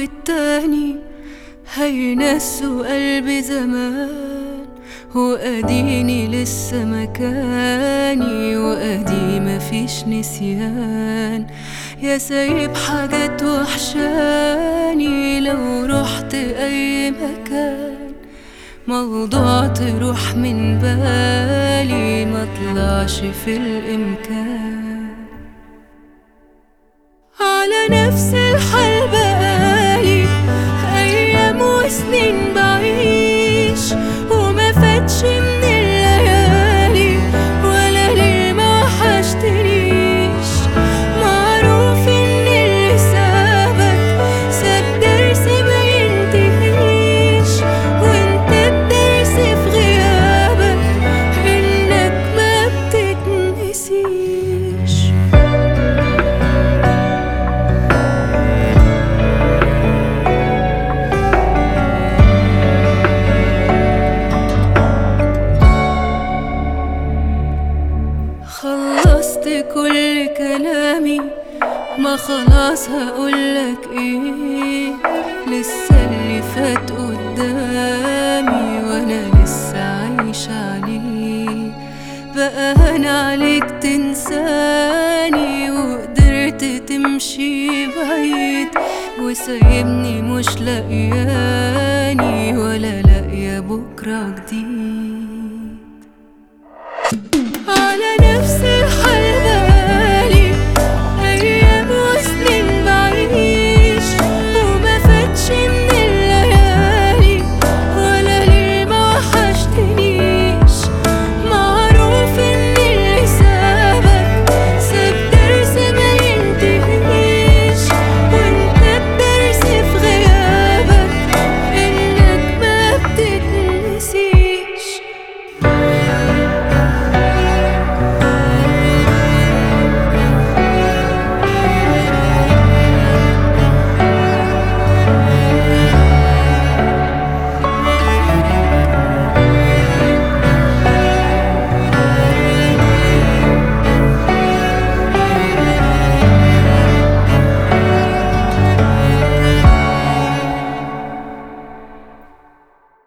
والتاني هينسوا قلبي زمان وأديني لسه مكاني وأدي مفيش نسيان يا سايب حاجات وحشاني لو رحت أي مكان موضوع تروح من بالي ما طلعش في الإمكان على نفس الحال بقالي أيام وسنين بعيش وما فاتش من الليالي ولا ليه ما وحشتنيش معروف إن اللي سابك ساب درس ما ينتهيش وانت الدرس في غيابك إنك ما بتتنسيش خلصت كل كلامي ما خلاص هقولك ايه لسه اللي فات قدامي وانا لسه عايشة عليه بقى انا عليك تنساني وقدرت تمشي بعيد وسايبني مش لاقياني ولا لاقية بكرة جديد على